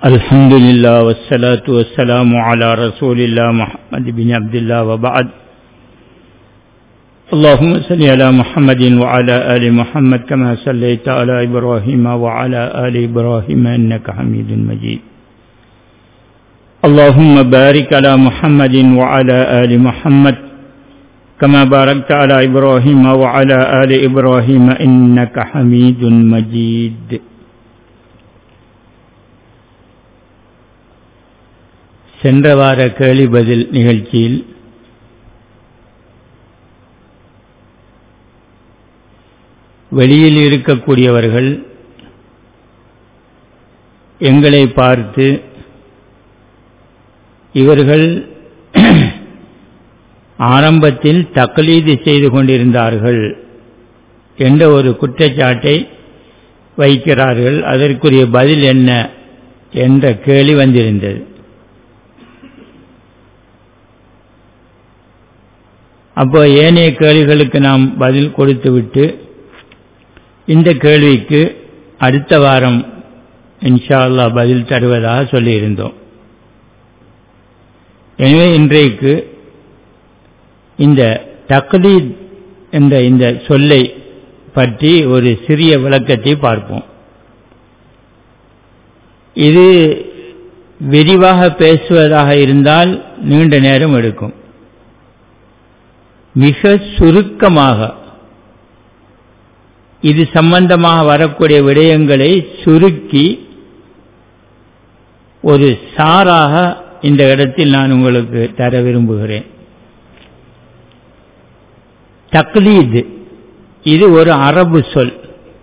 الحمد لله والصلاة والسلام على رسول الله محمد بن عبد الله وبعد اللهم صل على محمد وعلى آل محمد كما صليت على إبراهيم وعلى آل إبراهيم إنك حميد مجيد اللهم بارك على محمد وعلى آل محمد كما باركت على إبراهيم وعلى آل إبراهيم إنك حميد مجيد சென்ற வார கேள்வி பதில் நிகழ்ச்சியில் வெளியில் இருக்கக்கூடியவர்கள் எங்களை பார்த்து இவர்கள் ஆரம்பத்தில் தக்லீது செய்து கொண்டிருந்தார்கள் என்ற ஒரு குற்றச்சாட்டை வைக்கிறார்கள் அதற்குரிய பதில் என்ன என்ற கேள்வி வந்திருந்தது அப்போ ஏனைய கேள்விகளுக்கு நாம் பதில் கொடுத்துவிட்டு இந்த கேள்விக்கு அடுத்த வாரம் இன்ஷா அல்லா பதில் தருவதாக சொல்லியிருந்தோம் எனவே இன்றைக்கு இந்த தக்லீத் என்ற இந்த சொல்லை பற்றி ஒரு சிறிய விளக்கத்தை பார்ப்போம் இது விரிவாக பேசுவதாக இருந்தால் நீண்ட நேரம் எடுக்கும் மிக சுருக்கமாக இது சம்பந்தமாக வரக்கூடிய விடயங்களை சுருக்கி ஒரு சாராக இந்த இடத்தில் நான் உங்களுக்கு தர விரும்புகிறேன் தக்லீத் இது ஒரு அரபு சொல்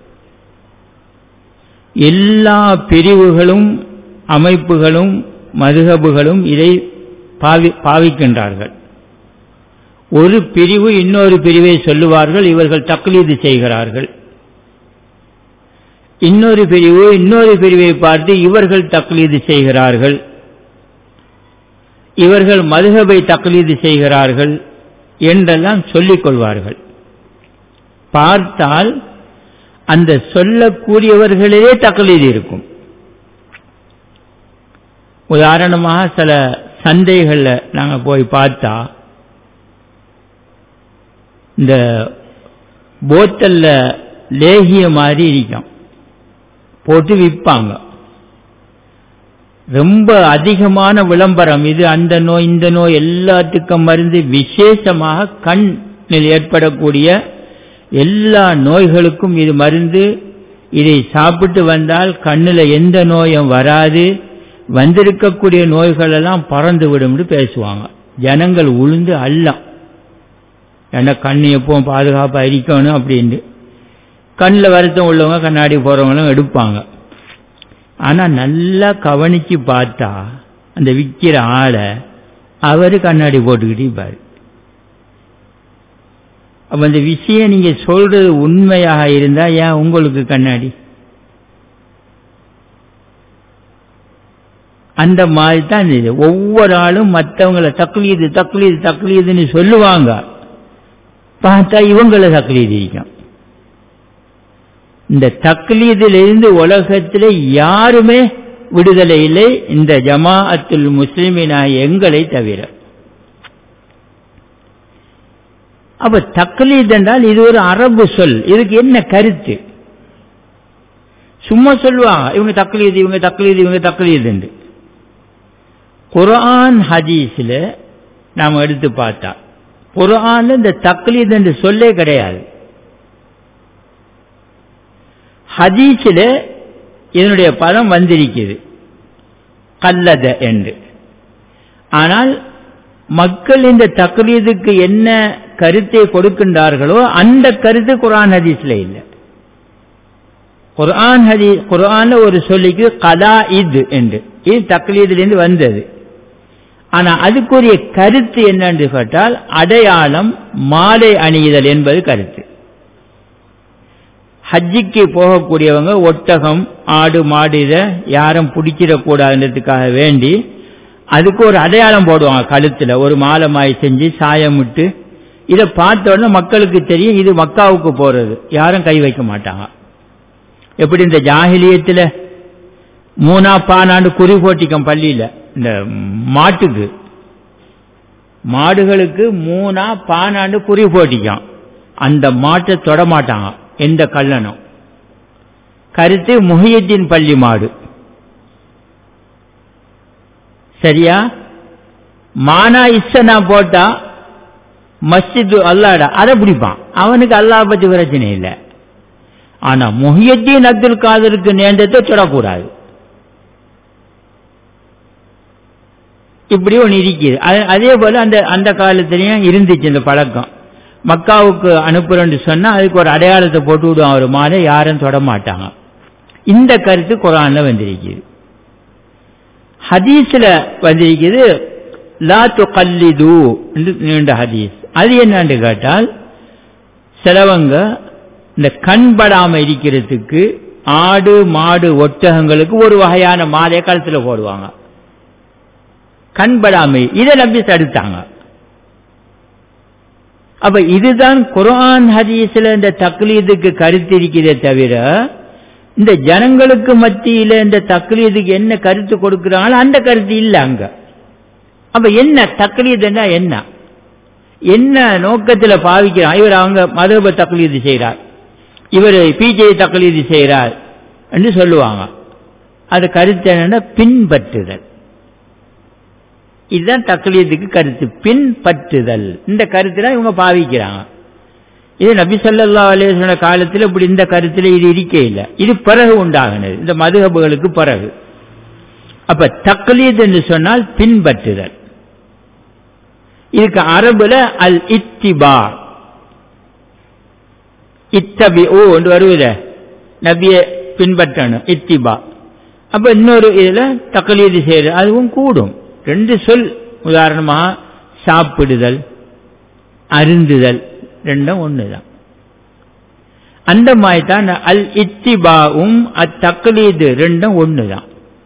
எல்லா பிரிவுகளும் அமைப்புகளும் மதுகபுகளும் இதை பாவி பாவிக்கின்றார்கள் ஒரு பிரிவு இன்னொரு பிரிவை சொல்லுவார்கள் இவர்கள் தக்லீது செய்கிறார்கள் இன்னொரு பிரிவு இன்னொரு பிரிவை பார்த்து இவர்கள் தக்லீது செய்கிறார்கள் இவர்கள் மதுகபை தக்லீது செய்கிறார்கள் என்றெல்லாம் சொல்லிக் கொள்வார்கள் பார்த்தால் அந்த சொல்லக்கூடியவர்களே தக்லீது இருக்கும் உதாரணமாக சில சந்தைகளில் நாங்கள் போய் பார்த்தா இந்த போத்தல்ல லேகிய மாதிரி இருக்கும் போட்டு விற்பாங்க ரொம்ப அதிகமான விளம்பரம் இது அந்த நோய் இந்த நோய் எல்லாத்துக்கும் மருந்து விசேஷமாக கண்ணில் ஏற்படக்கூடிய எல்லா நோய்களுக்கும் இது மருந்து இதை சாப்பிட்டு வந்தால் கண்ணில் எந்த நோயும் வராது வந்திருக்கக்கூடிய நோய்கள் எல்லாம் பறந்து விடும்னு பேசுவாங்க ஜனங்கள் உளுந்து அல்லாம் ஏன்னா கண் எப்பவும் பாதுகாப்பாக இருக்கணும் அப்படின்ட்டு கண்ணில் வருத்தம் உள்ளவங்க கண்ணாடி போகிறவங்களும் எடுப்பாங்க ஆனால் நல்லா கவனித்து பார்த்தா அந்த விற்கிற ஆளை அவர் கண்ணாடி போட்டுக்கிட்டு இருப்பார் அப்போ அந்த விஷயம் நீங்கள் சொல்றது உண்மையாக இருந்தால் ஏன் உங்களுக்கு கண்ணாடி அந்த மாதிரி தான் இது ஒவ்வொரு ஆளும் மற்றவங்களை தக்லீது தக்லீது தக்லீதுன்னு சொல்லுவாங்க பார்த்தா இவங்கள தக்லீது இருக்கும் இந்த தக்லீதிலிருந்து உலகத்தில் யாருமே விடுதலை இல்லை இந்த ஜமாஅத்துல் முஸ்லிமினா எங்களை தவிர அப்ப தக்லீத் என்றால் இது ஒரு அரபு சொல் இதுக்கு என்ன கருத்து சும்மா சொல்லுவாங்க இவங்க தக்லீது இவங்க தக்லீது இவங்க தக்லீது குரான் ஹதீஸில் நாம் எடுத்து பார்த்தா குரான் இந்த தக்லீத் என்று சொல்லே கிடையாது ஹதீஸில் இதனுடைய பதம் வந்திருக்குது கல்லத என்று ஆனால் மக்கள் இந்த தக்லீதுக்கு என்ன கருத்தை கொடுக்கின்றார்களோ அந்த கருத்து குரான் ஹதீஸ்ல இல்லை குரான் ஹதீஸ் குரான் ஒரு சொல்லிக்கு கலா இது என்று இது தக்லீதிலிருந்து வந்தது ஆனா அதுக்குரிய கருத்து என்னன்னு கேட்டால் அடையாளம் மாலை அணியுதல் என்பது கருத்து ஹஜ்ஜிக்கு போகக்கூடியவங்க ஒட்டகம் ஆடு மாடு இதை யாரும் பிடிச்சிடக்கூடாதுன்றதுக்காக வேண்டி அதுக்கு ஒரு அடையாளம் போடுவாங்க கழுத்துல ஒரு மாலை மாய் செஞ்சு சாயம் விட்டு இதை பார்த்த உடனே மக்களுக்கு தெரியும் இது மக்காவுக்கு போறது யாரும் கை வைக்க மாட்டாங்க எப்படி இந்த ஜாகிலியத்தில் மூணா பானாண்டு குறி போட்டிக்கம் பள்ளியில் இந்த மாட்டுக்கு மாடுகளுக்கு மூணா பானாண்டு குறி போட்டிக்கும் அந்த மாட்டை தொட மாட்டாங்க எந்த கல்லனும் கருத்து முஹியத்தின் பள்ளி மாடு சரியா மானா இசனா போட்டா மஸ்ஜித் அல்லாடா அதை பிடிப்பான் அவனுக்கு அல்லாஹ் பத்தி பிரச்சனை இல்லை ஆனா முஹியத்தீன் அப்துல் காதருக்கு நேர்ந்ததை தொடக்கூடாது இப்படி ஒன்று இருக்குது அதே போல அந்த அந்த காலத்திலையும் இருந்துச்சு இந்த பழக்கம் மக்காவுக்கு அனுப்புறேன்னு சொன்னா அதுக்கு ஒரு அடையாளத்தை போட்டு விடுவான் ஒரு மாலை யாரும் தொட மாட்டாங்க இந்த கருத்து குரான்ல வந்திருக்குது ஹதீஸ்ல வந்திருக்குது லா துகல்லிது நீண்ட ஹதீஸ் அது என்னன்னு கேட்டால் சிலவங்க இந்த கண்படாம இருக்கிறதுக்கு ஆடு மாடு ஒட்டகங்களுக்கு ஒரு வகையான மாலையை கழுத்துல போடுவாங்க கண்படாமை இதை நம்பி தடுத்தாங்க அப்ப இதுதான் குரான் ஹதீஸ்ல இந்த தக்லீதுக்கு கருத்து இருக்கிறதே தவிர இந்த ஜனங்களுக்கு மத்தியில இந்த தக்லீதுக்கு என்ன கருத்து கொடுக்கிறாங்களோ அந்த கருத்து இல்லை அங்க அப்ப என்ன தக்லீதுன்னா என்ன என்ன நோக்கத்துல பாவிக்கிறான் இவர் அவங்க மதப தக்லீது செய்கிறார் இவர் பிஜே தக்லீது செய்கிறார் என்று சொல்லுவாங்க அது கருத்து என்னன்னா பின்பற்றுதல் இதுதான் தக்லீதுக்கு கருத்து பின்பற்றுதல் இந்த கருத்துல இவங்க பாவிக்கிறாங்க இது நபி சொல்லா அலேசன காலத்தில் இப்படி இந்த கருத்தில் இது இருக்கே இல்லை இது பிறகு உண்டாகினது இந்த மதுகபுகளுக்கு பிறகு அப்ப தக்லீத் என்று சொன்னால் பின்பற்றுதல் இதுக்கு அரபுல அல் இத்திபா இத்தபி ஓ என்று வருவத நபிய பின்பற்றணும் இத்திபா அப்ப இன்னொரு இதுல தக்லீது செய்யறது அதுவும் கூடும் ரெண்டு சொல் உதாரணமா சாப்பிடுதல் அருந்துதல் ரெண்டும் ஒண்ணுதான் அந்த மாதிரி தான் அல் இத்திபாவும் அத்தக்லீது ரெண்டும் ஒண்ணுதான்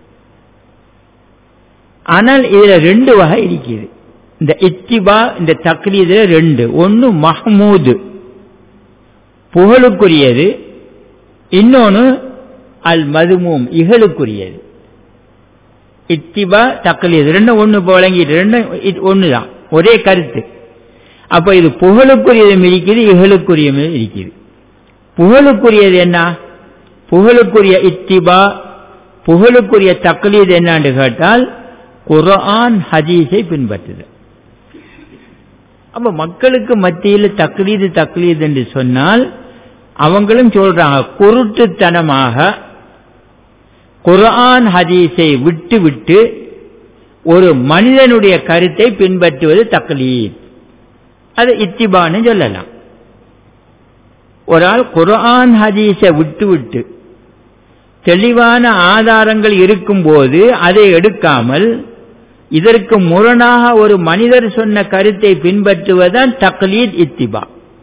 ஆனால் இதுல ரெண்டு வகை இருக்குது இந்த இத்திபா இந்த தக்லீதுல ரெண்டு ஒன்னு மஹமூது புகழுக்குரியது இன்னொன்னு அல் மதுமூம் இகழுக்குரியது இத்திபா தக்லீது ரெண்டும் ஒன்று இப்போ வழங்கிட்டு ரெண்டும் ஒன்று தான் ஒரே கருத்து அப்போ இது புகழுக்குரியதும் இருக்குது இகழுக்குரியதும் இருக்குது புகழுக்குரியது என்ன புகழுக்குரிய இத்திபா புகழுக்குரிய தக்லீது என்னான்னு கேட்டால் குரான் ஹதீஸை பின்பற்றுது அப்ப மக்களுக்கு மத்தியில் தக்லீது தக்லீது என்று சொன்னால் அவங்களும் சொல்றாங்க குருட்டுத்தனமாக குரான் ஹதீஸை விட்டு விட்டு ஒரு மனிதனுடைய கருத்தை பின்பற்றுவது தக்லீத் அது இத்திபான்னு சொல்லலாம் ஒரு ஆள் குரான் ஹதீஸை விட்டு விட்டு தெளிவான ஆதாரங்கள் இருக்கும்போது அதை எடுக்காமல் இதற்கு முரணாக ஒரு மனிதர் சொன்ன கருத்தை பின்பற்றுவதுதான் தக்லீத் இத்திபா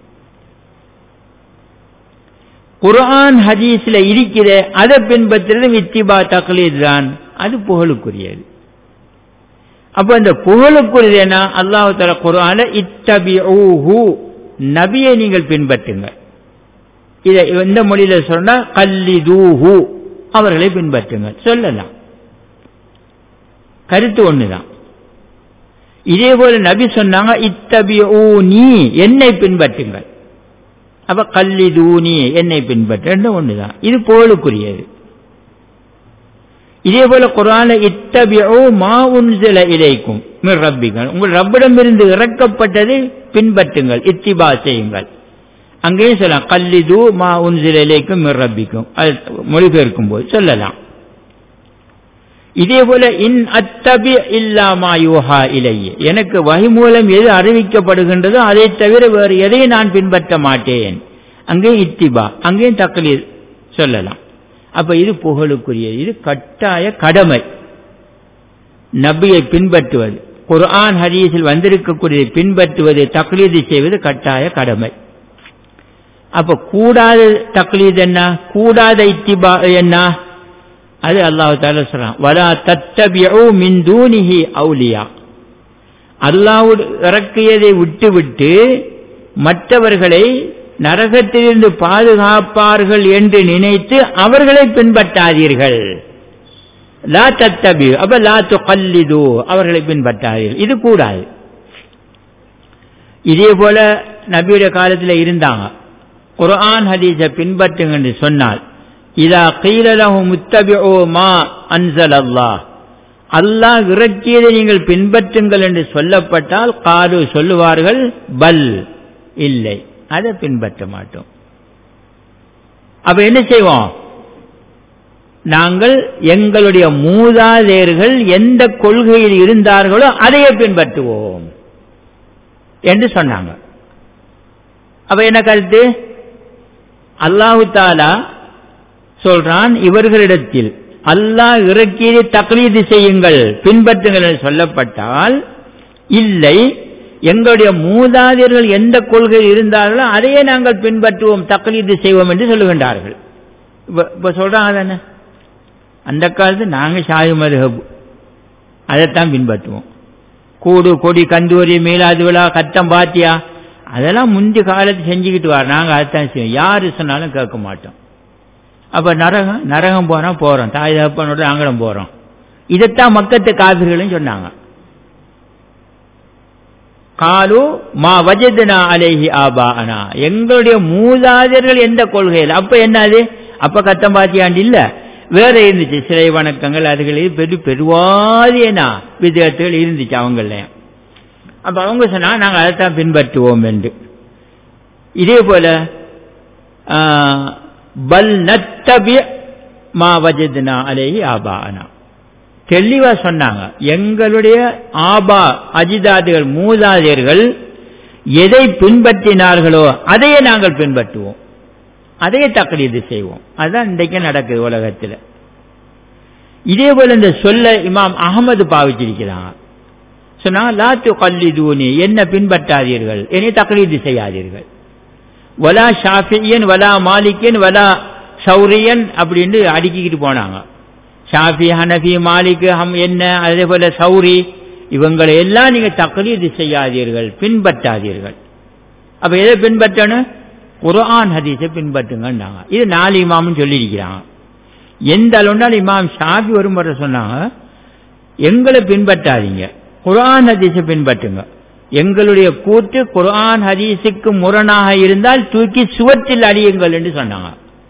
குரான் ஹதீஸ்ல இருக்கிற அதை பின்பற்றுறது இத்திபா தக்லீத் தான் அது புகழுக்குரியது அப்ப இந்த புகழுக்குரியது என்ன அல்லாஹு தலா குரான இத்தபி நபியை நீங்கள் பின்பற்றுங்க இதை இந்த மொழியில சொன்னா கல்லிதூஹு அவர்களை பின்பற்றுங்க சொல்லலாம் கருத்து ஒண்ணுதான் இதே போல நபி சொன்னாங்க இத்தபி நீ என்னை பின்பற்றுங்கள் அப்ப கல்லிதூனி என்னை பின்பற்ற ஒண்ணுதான் இது புகழுக்குரியது இதே போல குரான இத்தபியோ மா உன்சில இலைக்கும் ரப்பிகள் உங்கள் ரப்பிடமிருந்து இறக்கப்பட்டதை பின்பற்றுங்கள் இத்திபா செய்யுங்கள் அங்கேயும் சொல்லலாம் கல்லிது மா உன்சில இலைக்கும் ரப்பிக்கும் அது மொழிபெயர்க்கும் போது சொல்லலாம் இதே போல இன் அத்தபி இல்லாமா யூஹா இலையே எனக்கு வகை மூலம் எது அறிவிக்கப்படுகின்றதோ அதை தவிர வேறு எதையும் நான் பின்பற்ற மாட்டேன் அங்கேயும் இத்திபா அங்கேயும் தக்லீர் சொல்லலாம் அப்ப இது புகழுக்குரியது இது கட்டாய கடமை நபியை பின்பற்றுவது குர்ஆன் ஹதீஸில் வந்திருக்கக்கூடியதை பின்பற்றுவதை தக்லீது செய்வது கட்டாய கடமை அப்ப கூடாத தக்லீத் என்ன கூடாத இத்திபா என்ன அது அல்லாஹு தால சொல்றான் வலா தத்தபியோ மின் தூனிஹி அவுலியா அல்லாஹ் இறக்கியதை விட்டுவிட்டு மற்றவர்களை நரகத்திலிருந்து பாதுகாப்பார்கள் என்று நினைத்து அவர்களை பின்பற்றாதீர்கள் லா தத்தபி அப்ப லா துகல்லிது அவர்களை பின்பற்றாதீர்கள் இது கூடாது இதே போல நபியுடைய காலத்தில் இருந்தாங்க குர்ஆன் ஹதீஸை பின்பற்றுங்க என்று சொன்னால் இதா கீழலகு முத்தபிஓ மா அன்சல் அல்லாஹ் அல்லாஹ் இறக்கியதை நீங்கள் பின்பற்றுங்கள் என்று சொல்லப்பட்டால் காலு சொல்லுவார்கள் பல் இல்லை அதை பின்பற்ற மாட்டோம் அப்ப என்ன செய்வோம் நாங்கள் எங்களுடைய மூதாதையர்கள் எந்த கொள்கையில் இருந்தார்களோ அதையே பின்பற்றுவோம் என்று சொன்னாங்க அப்ப என்ன கருத்து அல்லாஹு தாலா சொல்றான் இவர்களிடத்தில் அல்லாஹ் இறக்கியதை தக்லீது செய்யுங்கள் பின்பற்றுங்கள் என்று சொல்லப்பட்டால் இல்லை எங்களுடைய மூதாதையர்கள் எந்த கொள்கையில் இருந்தார்களோ அதையே நாங்கள் பின்பற்றுவோம் தக்லீது செய்வோம் என்று சொல்லுகின்றார்கள் இப்ப சொல்றாங்க தானே அந்த காலத்து நாங்கள் ஷாயு மதுஹபு அதைத்தான் பின்பற்றுவோம் கூடு கொடி கந்தூரி மீளாது விழா கத்தம் பாத்தியா அதெல்லாம் முந்தி காலத்து செஞ்சுக்கிட்டு வர நாங்கள் அதைத்தான் செய்வோம் யாரு சொன்னாலும் கேட்க மாட்டோம் அப்ப நரகம் நரகம் போனா போறோம் தாய் தகப்பனோட நாங்களும் போறோம் இதைத்தான் மக்கத்து காவிர்களும் சொன்னாங்க காலு மா வஜதுனா அலேஹி ஆபானா எங்களுடைய மூதாதையர்கள் எந்த கொள்கையில் அப்ப என்னது அப்ப கத்தம் பாத்தியாண்டு இல்ல வேற இருந்துச்சு சிலை வணக்கங்கள் அதுகளில் பெரு பெருவாதியனா விதத்துகள் இருந்துச்சு அவங்கள அப்ப அவங்க சொன்னா நாங்க அதைத்தான் பின்பற்றுவோம் என்று இதே போல பல் நத்தபி மா வஜதுனா அலேஹி ஆபானா தெளிவா சொன்னாங்க எங்களுடைய ஆபா அஜிதாதிகள் மூதாதையர்கள் எதை பின்பற்றினார்களோ அதையே நாங்கள் பின்பற்றுவோம் அதையே தக்கலீது செய்வோம் அதுதான் இன்றைக்கு நடக்குது உலகத்தில் இதே போல இந்த சொல்ல இமாம் அகமது பாவிச்சிருக்கிறாங்க சொன்னா லாத்து கல்லிதூனி என்ன பின்பற்றாதீர்கள் என்னை தக்கலீது செய்யாதீர்கள் வலா ஷாஃபியன் வலா மாலிக்கன் வலா சௌரியன் அப்படின்னு அடுக்கிக்கிட்டு போனாங்க ஷாஃபி ஹனஃபி மாலிக் ஹம் என்ன அதே போல சௌரி இவங்களை எல்லாம் நீங்க தக்லீது செய்யாதீர்கள் பின்பற்றாதீர்கள் அப்ப எதை பின்பற்றணும் குர்ஆன் ஹதீஸை பின்பற்றுங்கன்னாங்க இது நாலு இமாமும் சொல்லியிருக்கிறாங்க எந்த அளவுனாலும் இமாம் ஷாஃபி ஒரு முறை சொன்னாங்க எங்களை பின்பற்றாதீங்க குர்ஆன் ஹதீஸை பின்பற்றுங்க எங்களுடைய கூற்று குர்ஆன் ஹதீஸுக்கு முரணாக இருந்தால் தூக்கி சுவற்றில் அடியுங்கள் என்று சொன்னாங்க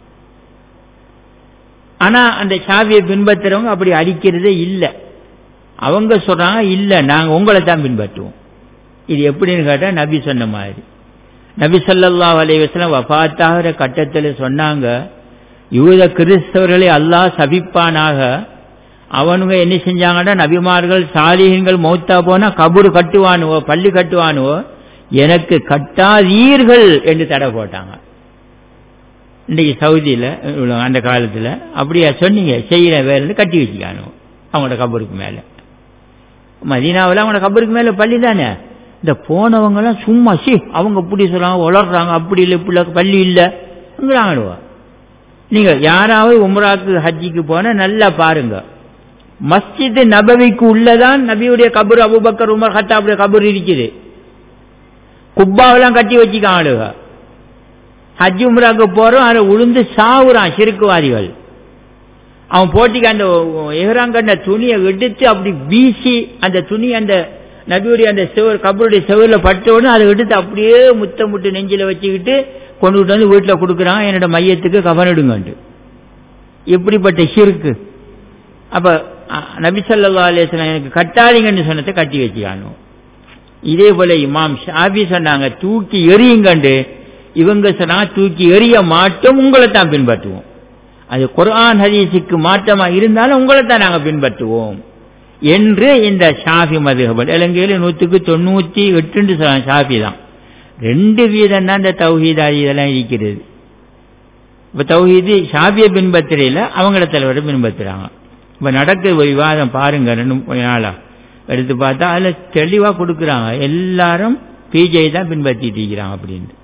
ஆனா அந்த சாவியை பின்பற்றுறவங்க அப்படி அடிக்கிறதே இல்லை அவங்க சொல்றாங்க இல்ல நாங்க உங்களை தான் பின்பற்றுவோம் இது எப்படின்னு கேட்டா நபி சொன்ன மாதிரி நபி சொல்லல்லா அலைவசலம் வபாத்தாகிற கட்டத்தில் சொன்னாங்க யூத கிறிஸ்தவர்களை அல்லாஹ் சபிப்பானாக அவனுங்க என்ன செஞ்சாங்கன்னா நபிமார்கள் சாலிகங்கள் மௌத்தா போனா கபூர் கட்டுவானுவோ பள்ளி கட்டுவானுவோ எனக்கு கட்டாதீர்கள் என்று தடை போட்டாங்க இன்றைக்கு சவுதியில் அந்த காலத்தில் அப்படியா சொன்னீங்க செய்கிற வேலை கட்டி வச்சுக்கானோ அவங்களோட கபருக்கு மேலே மதீனாவில் அவங்களோட கபருக்கு மேலே பள்ளி தானே இந்த போனவங்கலாம் சும்மா சி அவங்க இப்படி சொல்கிறாங்க வளர்றாங்க அப்படி இல்லை இப்படி பள்ளி இல்லைங்கிறாங்கடுவா நீங்கள் யாராவது உம்ராக்கு ஹஜ்ஜிக்கு போனால் நல்லா பாருங்க மஸ்ஜித் நபவிக்கு உள்ளதான் நபியுடைய கபர் அபுபக்கர் உமர் ஹத்தாவுடைய கபர் இருக்குது குப்பாவெல்லாம் கட்டி வச்சுக்காங்க ஹஜ் உம்ராக்கு போறோம் அதை உளுந்து சாவுறான் சிறுக்குவாதிகள் அவன் போட்டிக்கு அந்த எஹராங்கண்ட துணியை எடுத்து அப்படி வீசி அந்த துணி அந்த நபியுடைய அந்த செவர் கபருடைய செவரில் பட்ட உடனே அதை எடுத்து அப்படியே முத்த முட்டு நெஞ்சில வச்சுக்கிட்டு கொண்டுகிட்டு வந்து வீட்டில் கொடுக்குறான் என்னோட மையத்துக்கு கவனிடுங்கன்ட்டு எப்படிப்பட்ட சிறுக்கு அப்ப நபிசல்லா அலேஸ்லாம் எனக்கு கட்டாதீங்கன்னு சொன்னதை கட்டி வச்சுக்கானோ இதே போல இமாம் ஷாபி சொன்னாங்க தூக்கி எரியுங்கண்டு இவங்க சொன்னா தூக்கி எறிய மாட்டோம் உங்களை தான் பின்பற்றுவோம் அது குர்ஆன் ஹதீஸுக்கு மாற்றமா இருந்தாலும் உங்களை தான் நாங்கள் பின்பற்றுவோம் என்று இந்த ஷாஃபி மதுகபல் இலங்கையில் நூற்றுக்கு தொண்ணூற்றி எட்டுன்னு சொல்லலாம் ஷாஃபி தான் ரெண்டு வீதம் தான் இந்த தௌஹீதாதி இதெல்லாம் இருக்கிறது இப்போ தௌஹீது ஷாஃபியை பின்பற்றுறையில் அவங்கள தலைவரை பின்பற்றுறாங்க இப்போ நடக்கிற ஒரு விவாதம் பாருங்க ரெண்டு நாளா எடுத்து பார்த்தா அதில் தெளிவாக கொடுக்குறாங்க எல்லாரும் பிஜே தான் பின்பற்றிட்டு இருக்கிறாங்க அப்படின்ட்டு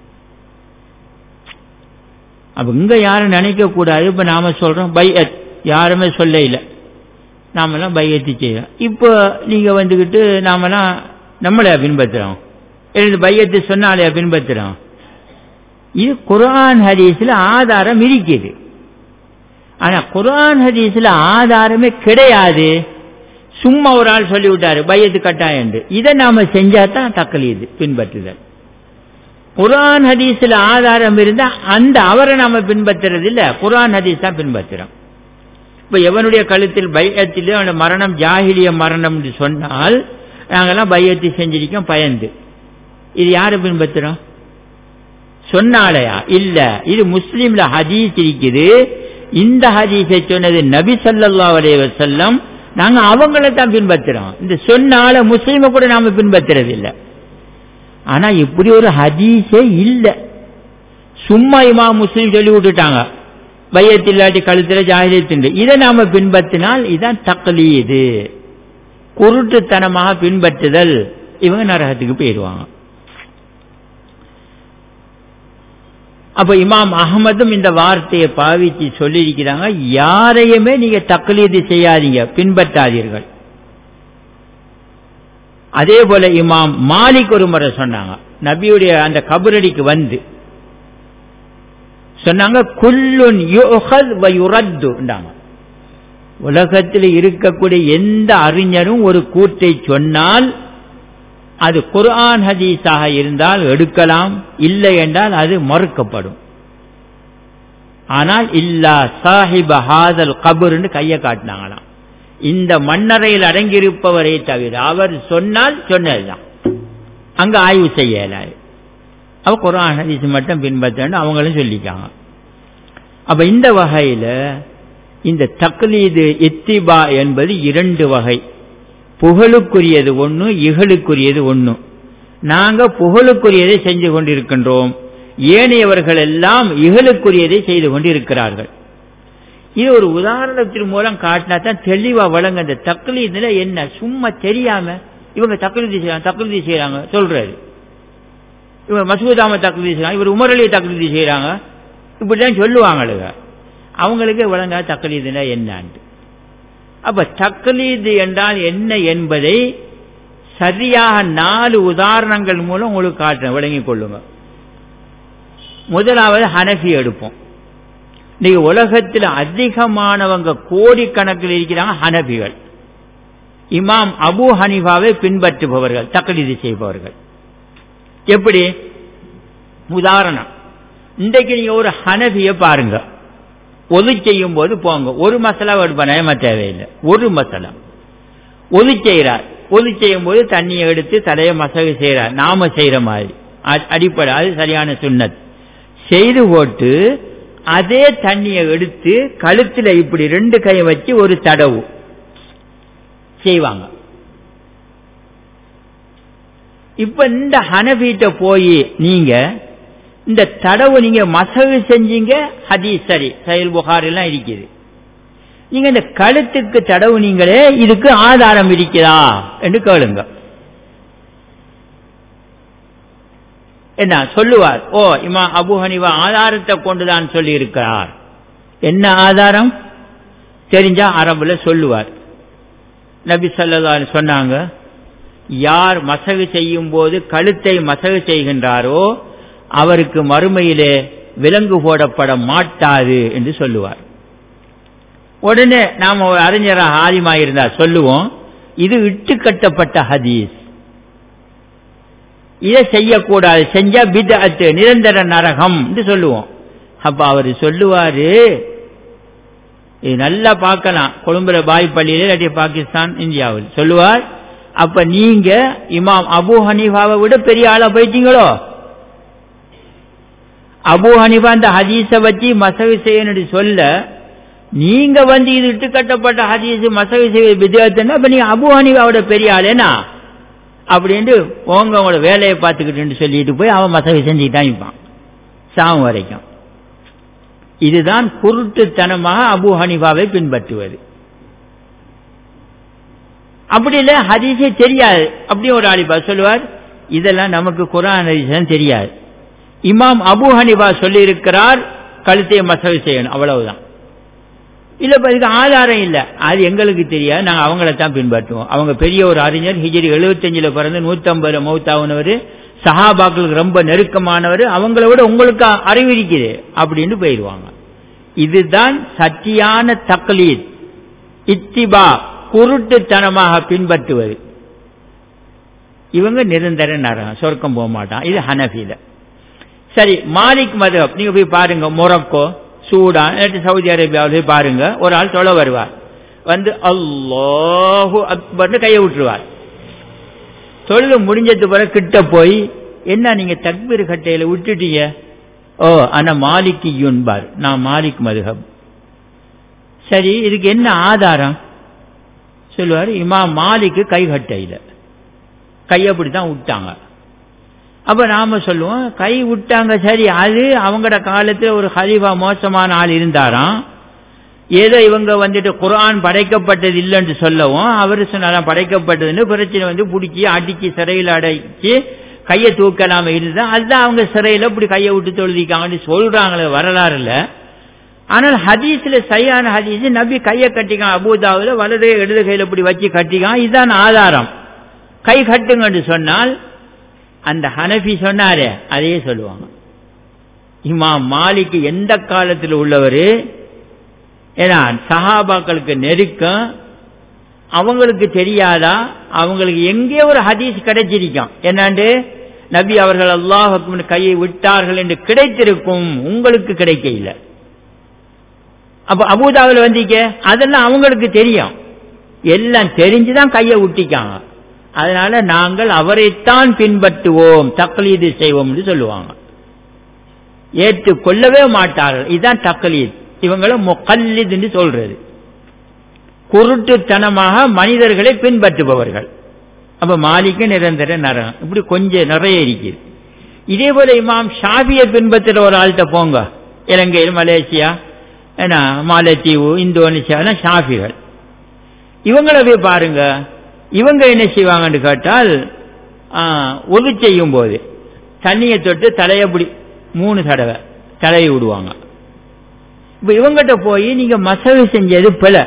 அப்ப இங்க யாரும் நினைக்க கூடாது இப்ப நாம சொல்றோம் பையத் யாருமே சொல்ல இல்லை நாமெல்லாம் பையத்தி செய்யறோம் இப்போ நீங்க வந்துகிட்டு நாமெல்லாம் நம்மளையா பின்பற்றுறோம் எழுந்து பையத்து சொன்னாலையா பின்பற்றுறோம் இது குரான் ஹதீஸ்ல ஆதாரம் இருக்குது ஆனா குர்ஆன் ஹதீஸ்ல ஆதாரமே கிடையாது சும்மா ஒரு ஆள் சொல்லி விட்டாரு பையத்து கட்டாயம் இதை நாம செஞ்சா தான் தக்கலீது பின்பற்றுதல் குர்ஆன் ஹதீஸ்ல ஆதாரம் இருந்தா அந்த அவரை நாம பின்பற்றுறது இல்ல குர்ஆன் ஹதீஸ் தான் பின்பற்றுறோம் இப்ப எவனுடைய கழுத்தில் பையத்திலே அவன மரணம் ஜாகிலிய மரணம் என்று சொன்னால் நாங்கெல்லாம் பையத்தை செஞ்சிருக்கோம் பயந்து இது யாரை பின்பற்றுறோம் சொன்னாலையா இல்ல இது முஸ்லீம்ல ஹதீஸ் இருக்குது இந்த ஹதீஸை சொன்னது நபி ஸல்லல்லாஹு அலைஹி வஸல்லம் நாங்க அவங்கள தான் பின்பற்றுறோம் இந்த சொன்னால முஸ்லீமை கூட நாம பின்பற்றுறது இல்ல ஆனா இப்படி ஒரு ஹதீஸே இல்ல சும்மா இமா முஸ்லீம் சொல்லி விட்டுட்டாங்க பையத்தில் இல்லாட்டி கழுத்துல ஜாகிலியத்துண்டு இதை நாம பின்பற்றினால் இதான் தக்லீது குருட்டுத்தனமாக பின்பற்றுதல் இவங்க நரகத்துக்கு போயிடுவாங்க அப்ப இமாம் அகமதும் இந்த வார்த்தையை பாவிச்சு சொல்லியிருக்கிறாங்க யாரையுமே நீங்க தக்லீது செய்யாதீங்க பின்பற்றாதீர்கள் அதே போல இமாம் மாலிக் ஒரு முறை சொன்னாங்க நபியுடைய அந்த கபரடிக்கு வந்து சொன்னாங்க குல்லுன் யுஹத் வ யுரத்துண்டாங்க உலகத்தில் இருக்கக்கூடிய எந்த அறிஞரும் ஒரு கூற்றை சொன்னால் அது குர்ஆன் ஹதீஸாக இருந்தால் எடுக்கலாம் இல்லை என்றால் அது மறுக்கப்படும் ஆனால் இல்லா சாஹிப ஹாதல் கபுர்னு கையை காட்டினாங்களாம் இந்த மண்ணறையில் அடங்கியிருப்பவரை தவிர அவர் சொன்னால் சொன்னதுதான் அங்க ஆய்வு செய்யலாது அவ குரான் ஹதீஸ் மட்டும் பின்பற்றணும் அவங்களும் சொல்லிக்காங்க அப்ப இந்த வகையில இந்த தக்லீது இத்திபா என்பது இரண்டு வகை புகழுக்குரியது ஒன்று இகழுக்குரியது ஒன்று நாங்க புகழுக்குரியதை செஞ்சு கொண்டிருக்கின்றோம் ஏனையவர்கள் எல்லாம் இகழுக்குரியதை செய்து கொண்டிருக்கிறார்கள் இது ஒரு உதாரணத்தின் மூலம் காட்டினா தான் தெளிவா வழங்க இந்த தக்லீதுல என்ன சும்மா தெரியாம இவங்க தக்லீது செய்யறாங்க தக்லீது செய்யறாங்க சொல்றாரு இவர் மசூதாம தக்லீது செய்யறாங்க இவர் உமரலியை தக்லீது செய்யறாங்க இப்படிதான் சொல்லுவாங்களுங்க அவங்களுக்கு விளங்கா தக்லீதுனா என்னான்ட்டு அப்ப தக்லீது என்றால் என்ன என்பதை சரியாக நாலு உதாரணங்கள் மூலம் உங்களுக்கு காட்டுறேன் விளங்கிக் கொள்ளுங்க முதலாவது ஹனஃபி எடுப்போம் இன்னைக்கு உலகத்தில் அதிகமானவங்க கோடிக்கணக்கில் இருக்கிறாங்க ஹனபிகள் இமாம் அபு ஹனிஃபாவை பின்பற்றுபவர்கள் தக்லீது செய்பவர்கள் எப்படி உதாரணம் இன்றைக்கு நீங்க ஒரு ஹனபிய பாருங்க ஒது செய்யும் போது போங்க ஒரு மசாலா எடுப்ப தேவையில்லை ஒரு மசாலா ஒது செய்கிறார் ஒது செய்யும் போது தண்ணியை எடுத்து தலையை மசகு செய்கிறார் நாம செய்யற மாதிரி அடிப்படை அது சரியான சுண்ணத் செய்து போட்டு அதே தண்ணியை எடுத்து கழுத்துல இப்படி ரெண்டு கையை வச்சு ஒரு தடவு செய்வாங்க இப்ப இந்த ஹனபீட்ட போய் நீங்க இந்த தடவு நீங்க மசகு செஞ்சீங்க ஹதீஸ் சரி சயில் புகார் எல்லாம் இருக்குது நீங்க இந்த கழுத்துக்கு தடவு நீங்களே இதுக்கு ஆதாரம் இருக்குதா என்று கேளுங்க என்ன சொல்லுவார் ஓ இமா அபு ஹனிவா ஆதாரத்தை கொண்டுதான் சொல்லி இருக்கிறார் என்ன ஆதாரம் தெரிஞ்சா அரபுல சொல்லுவார் நபி சொல்லா சொன்னாங்க யார் மசகு செய்யும் போது கழுத்தை மசகு செய்கின்றாரோ அவருக்கு மறுமையிலே விலங்கு போடப்பட மாட்டாது என்று சொல்லுவார் உடனே நாம் ஒரு அறிஞராக ஆதிமாயிருந்தா சொல்லுவோம் இது இட்டு கட்டப்பட்ட ஹதீஸ் இதை செய்யக்கூடாது செஞ்சா பிதஅத்து நிரந்தர நரகம் என்று சொல்லுவோம் அப்ப அவர் சொல்லுவாரு இது நல்லா பார்க்கலாம் கொழும்புல பாய் பள்ளியில இல்லாட்டி பாகிஸ்தான் இந்தியாவில் சொல்லுவார் அப்ப நீங்க இமாம் அபு ஹனீஃபாவை விட பெரிய ஆளா போயிட்டீங்களோ அபு ஹனிஃபா அந்த ஹதீஸை வச்சு மசகு செய்யணும் சொல்ல நீங்க வந்து இது இட்டு கட்டப்பட்ட ஹதீஸ் மசகு செய்ய வித்தியாசம்னா அப்ப நீங்க அபு ஹனிஃபாவோட பெரிய ஆளேனா அப்படின்ட்டு போங்க உங்களோட வேலையை பார்த்துக்கிட்டு சொல்லிட்டு போய் அவன் மசகு செஞ்சுக்கிட்டான் இருப்பான் சாவும் வரைக்கும் இதுதான் குருட்டுத்தனமாக அபு ஹனிஃபாவை பின்பற்றுவது அப்படி இல்லை ஹதீஸே தெரியாது அப்படி ஒரு ஆளிபா சொல்லுவார் இதெல்லாம் நமக்கு குரான் ஹதீஸ் தெரியாது இமாம் அபு ஹனிபா சொல்லி இருக்கிறார் கழுத்தை மசகு செய்யணும் அவ்வளவுதான் இல்ல இதுக்கு ஆதாரம் இல்ல அது எங்களுக்கு தெரியாது நாங்க அவங்கள தான் பின்பற்றுவோம் அவங்க பெரிய ஒரு அறிஞர் ஹிஜரி எழுபத்தஞ்சுல பிறந்து நூத்தம்பதுல மௌத்தாவுனவர் சஹாபாக்களுக்கு ரொம்ப நெருக்கமானவர் அவங்கள விட உங்களுக்கு அறிவு இருக்குது அப்படின்னு போயிடுவாங்க இதுதான் சத்தியான தக்லீத் இத்திபா குருட்டுத்தனமாக பின்பற்றுவது இவங்க நிரந்தர நரகம் சொர்க்கம் போக மாட்டான் இது ஹனஃபில சரி மாலிக் மதப் நீங்க போய் பாருங்க மொரக்கோ சூடான் இல்லாட்டி சவுதி அரேபியாவில் போய் பாருங்க ஒரு ஆள் தொலை வருவார் வந்து அல்லாஹு அக்பர்னு கையை விட்டுருவார் தொழுது முடிஞ்சது பிறகு கிட்ட போய் என்ன நீங்க தக்பீர் கட்டையில விட்டுட்டீங்க ஓ ஆனா மாலிக்கு யுன்பார் நான் மாலிக் மதுஹப் சரி இதுக்கு என்ன ஆதாரம் சொல்லுவார் இமா மாலிக்கு கை கட்டையில கை அப்படித்தான் விட்டாங்க அப்ப நாம சொல்லுவோம் கை விட்டாங்க சரி அது அவங்களோட காலத்துல ஒரு ஹலீஃபா மோசமான ஆள் இருந்தாராம் ஏதோ இவங்க வந்துட்டு குரான் படைக்கப்பட்டது இல்லைன்னு சொல்லவும் அவர் சொன்னாலும் படைக்கப்பட்டதுன்னு பிரச்சனை வந்து பிடிச்சி அடிச்சு சிறையில் அடைச்சு கையை தூக்கலாம இருந்தா அதுதான் அவங்க சிறையில இப்படி கையை விட்டு தொழுதிக்காங்கன்னு சொல்றாங்களே வரலாறுல ஆனால் ஹதீஸ்ல சரியான ஹதீஸ் நபி கையை கட்டிக்கான் அபூதாவில் வலது இடது கையில இப்படி வச்சு கட்டிக்கான் இதுதான் ஆதாரம் கை கட்டுங்கன்னு சொன்னால் அந்த ஹனஃபி சொன்னாரே அதையே சொல்லுவாங்க இமா மாலிக்கு எந்த காலத்தில் உள்ளவர் ஏன்னா சஹாபாக்களுக்கு நெருக்கம் அவங்களுக்கு தெரியாதா அவங்களுக்கு எங்கே ஒரு ஹதீஸ் கிடைச்சிருக்கும் என்னாண்டு நபி அவர்கள் அல்லாஹுக்கு கையை விட்டார்கள் என்று கிடைத்திருக்கும் உங்களுக்கு கிடைக்க இல்லை அப்ப அபூதாவில் வந்தீங்க அதெல்லாம் அவங்களுக்கு தெரியும் எல்லாம் தெரிஞ்சுதான் கையை விட்டிக்காங்க அதனால நாங்கள் அவரைத்தான் பின்பற்றுவோம் தக்லீது செய்வோம் என்று சொல்லுவாங்க ஏற்றுக்கொள்ளவே மாட்டார்கள் இதுதான் தக்லீத் இவங்கள முக்கல்லித் என்று சொல்றது குருட்டுத்தனமாக மனிதர்களை பின்பற்றுபவர்கள் அப்ப மாலிக்க நிரந்தர நரகம் இப்படி கொஞ்சம் நிறைய இருக்குது இதே போல இமாம் ஷாபியை பின்பற்றுற ஒரு ஆள்கிட்ட போங்க இலங்கையில் மலேசியா ஏன்னா மாலத்தீவு இந்தோனேசியா ஷாஃபிகள் இவங்கள போய் பாருங்க இவங்க என்ன செய்வாங்கன்னு கேட்டால் ஒது செய்யும் போது தண்ணியை தொட்டு தலையை பிடி மூணு தடவை தலையை விடுவாங்க இப்ப இவங்கிட்ட போய் நீங்க மசகு செஞ்சது பிழை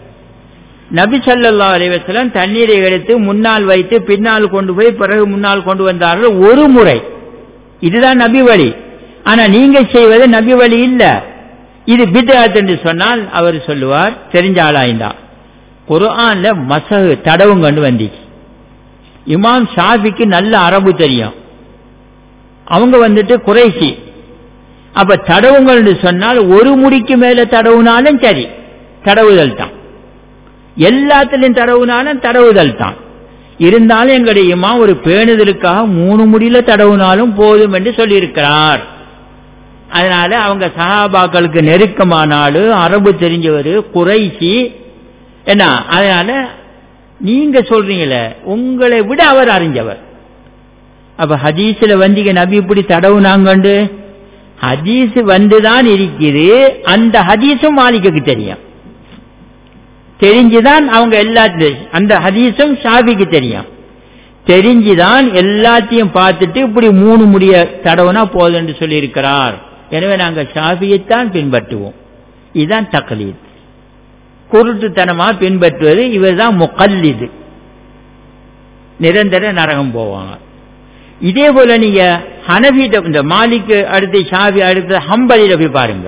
நபி சல்லா அலைவசலம் தண்ணீரை எடுத்து முன்னால் வைத்து பின்னால் கொண்டு போய் பிறகு முன்னால் கொண்டு வந்தார்கள் ஒரு முறை இதுதான் நபி வழி ஆனா நீங்க செய்வது நபி வழி இல்ல இது பித்ராத் என்று சொன்னால் அவர் சொல்லுவார் தெரிஞ்ச ஆளாய்ந்தா குரான்ல மசகு தடவுங்கன்னு வந்துச்சு இமாம் ஷாஃபிக்கு நல்ல அரபு தெரியும் அவங்க வந்துட்டு குறைசி அப்ப தடவுங்கள்னு சொன்னால் ஒரு முடிக்கு மேல தடவுனாலும் சரி தடவுதல் தான் எல்லாத்திலையும் தடவுனாலும் தடவுதல் தான் இருந்தாலும் எங்களுடைய இமா ஒரு பேணுதலுக்காக மூணு முடியில தடவுனாலும் போதும் என்று சொல்லியிருக்கிறார் அதனால அவங்க சஹாபாக்களுக்கு நெருக்கமானாலும் அரபு தெரிஞ்சவர் குறைசி என்ன அதனால நீங்க சொல்றீங்களே உங்களை விட அவர் அறிஞ்சவர் அப்ப ஹதீஸ்ல வந்தீங்க நபி இப்படி தடவுனாங்கண்டு ஹதீஸ் வந்துதான் இருக்குது அந்த ஹதீஸும் மாலிக்கு தெரியும் தெரிஞ்சுதான் அவங்க எல்லாத்தையும் அந்த ஹதீஸும் ஷாபிக்கு தெரியும் தெரிஞ்சுதான் எல்லாத்தையும் பார்த்துட்டு இப்படி மூணு முடிய தடவுனா போதும் என்று சொல்லியிருக்கிறார் எனவே நாங்கள் ஷாபியைத்தான் பின்பற்றுவோம் இதுதான் தக்லீத் குருட்டுத்தனமா பின்பற்றுவது இவர் தான் முக்கல்லிது நிரந்தர நரகம் போவாங்க இதே போல நீங்க ஹனபிட்ட இந்த மாலிக்கு அடுத்து ஷாபி அடுத்து ஹம்பலில போய் பாருங்க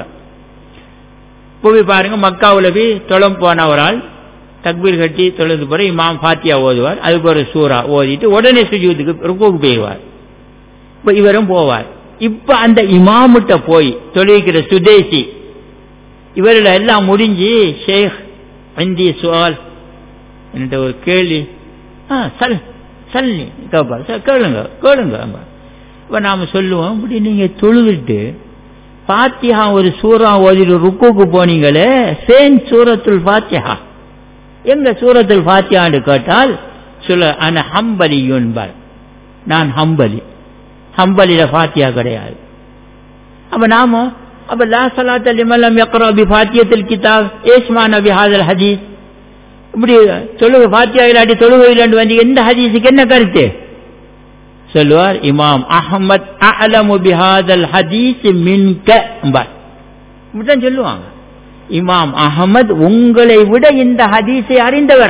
போய் பாருங்க மக்காவில் போய் தொழம் போன ஒரு ஆள் தக்பீர் கட்டி தொழுது பிறகு இமாம் ஃபாத்தியா ஓதுவார் அதுக்கு ஒரு சூறா ஓதிட்டு உடனே சுஜூத்துக்கு ருக்குக்கு போயிடுவார் இப்ப இவரும் போவார் இப்ப அந்த இமாமுட்ட போய் தொழுவிக்கிற சுதேசி இவரில் எல்லாம் முடிஞ்சு ஷேக் இந்திய சுவால் என்கிட்ட ஒரு கேள்வி ஆ சல் சல்லி கேட்பா கேளுங்க கேளுங்க இப்ப நாம சொல்லுவோம் இப்படி நீங்க தொழுதுட்டு பாத்தியா ஒரு சூறா ஓதிட்டு ருக்குக்கு போனீங்களே சேன் சூரத்துல் பாத்தியா எங்க சூரத்துல் பாத்தியான்னு கேட்டால் சொல்ல அன ஹம்பலி என்பார் நான் ஹம்பலி ஹம்பலில பாத்தியா கிடையாது அப்ப நாம அப்ப லா சலாத் லிமல்லம் யக்ரா பி ஃபாத்தியத்தில் கிதாப் ஏஸ்மா நபி ஹாதல் ஹதீஸ் இப்படி தொழுகை ஃபாத்தியா இல்லாட்டி தொழுகை இல்லாண்டு வந்து எந்த ஹதீஸுக்கு என்ன கருத்து சொல்லுவார் இமாம் அஹமத் அலமு பிஹாதல் ஹதீஸ் மின்க இப்படிதான் சொல்லுவாங்க இமாம் அகமது உங்களை விட இந்த ஹதீஸை அறிந்தவர்